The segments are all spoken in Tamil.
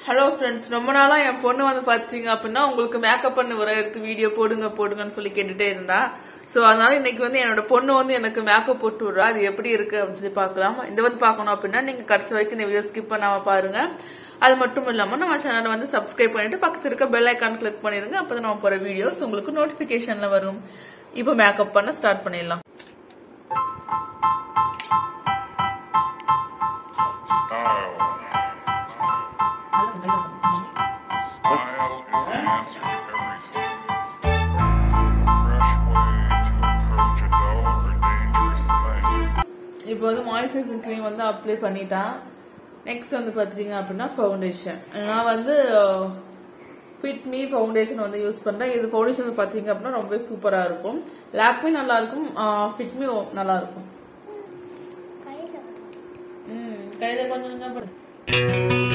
ஹலோ ஃப்ரெண்ட்ஸ் ரொம்ப நாளா என் பொண்ணு வந்து பாத்துட்டீங்க அப்படின்னா உங்களுக்கு மேக்கப் பண்ண வர எடுத்து வீடியோ போடுங்க போடுங்கன்னு சொல்லி கேட்டுட்டே இருந்தா சோ அதனால இன்னைக்கு வந்து என்னோட பொண்ணு வந்து எனக்கு மேக்கப் போட்டு விடுறா அது எப்படி இருக்கு அப்படின்னு சொல்லி பார்க்கலாம் இது வந்து பார்க்கணும் அப்படின்னா நீங்க கடைசி வரைக்கும் இந்த வீடியோ ஸ்கிப் பண்ணாம பாருங்க அது மட்டும் இல்லாம நம்ம சேனலை வந்து சப்ஸ்கிரைப் பண்ணிட்டு பக்கத்துல இருக்க பெல் ஐக்கான் கிளிக் பண்ணிருங்க அப்பதான் நம்ம போற வீடியோஸ் உங்களுக்கு நோட்டிபிகேஷன்ல வரும் இப்போ மேக்கப் பண்ண ஸ்டார்ட் பண்ணிடலாம் Style. Style is the answer to everything. A fresh way to approach a dull or dangerous thing. இப்போ வந்து மாய்ஸ்சரைசிங் க்ரீம் வந்து அப்ளை பண்ணிட்டான் நெக்ஸ்ட் வந்து பார்த்தீங்க அப்படின்னா ஃபவுண்டேஷன் நான் வந்து ஃபிட் மீ ஃபவுண்டேஷன் வந்து யூஸ் பண்றேன் இது ஃபவுண்டேஷன் வந்து பார்த்தீங்க அப்படின்னா ரொம்பவே சூப்பரா இருக்கும் லாக்மி நல்லா இருக்கும் ஃபிட் மீ நல்லா இருக்கும் ம் கையில கொஞ்சம் கொஞ்சம் பண்ணு.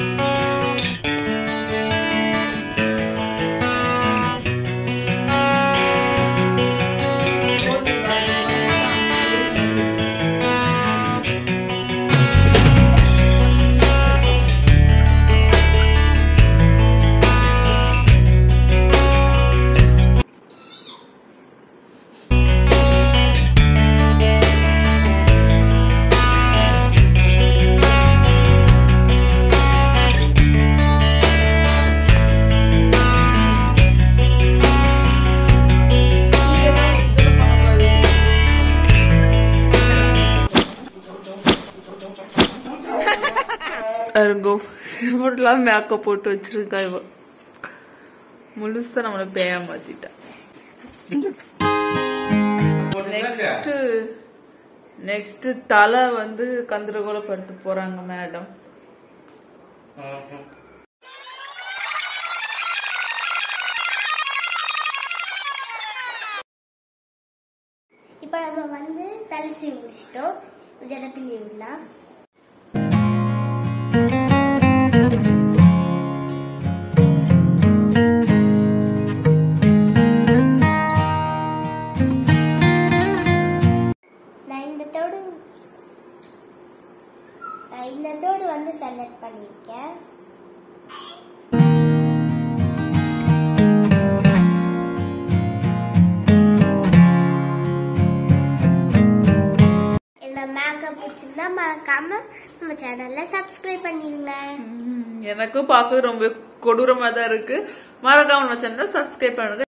அருங்கோ இப்படிலாம் மேக்கப் போட்டு வச்சிருக்கா இவ முழுசா நம்மள பேய மாத்திட்டா நெக்ஸ்ட் நெக்ஸ்ட் தலை வந்து கந்தரகோல படுத்து போறாங்க மேடம் இப்போ நம்ம வந்து தலை சீவி முடிச்சிட்டோம் இதெல்லாம் பின்னி விடலாம் நான் இந்த தோடு நான் இந்த தோடு வந்து செலக்ட் பண்ணியிருக்கேன் இந்த மேக்கப் பிடிச்சிருந்தா மறக்காம நம்ம சேனல்ல சப்ஸ்கிரைப் பண்ணிடுங்க எனக்கும் பார்க்க ரொம்ப கொடூரமா தான் இருக்கு மறக்காம நம்ம சேனலை சப்ஸ்கிரைப் பண்ணுங்க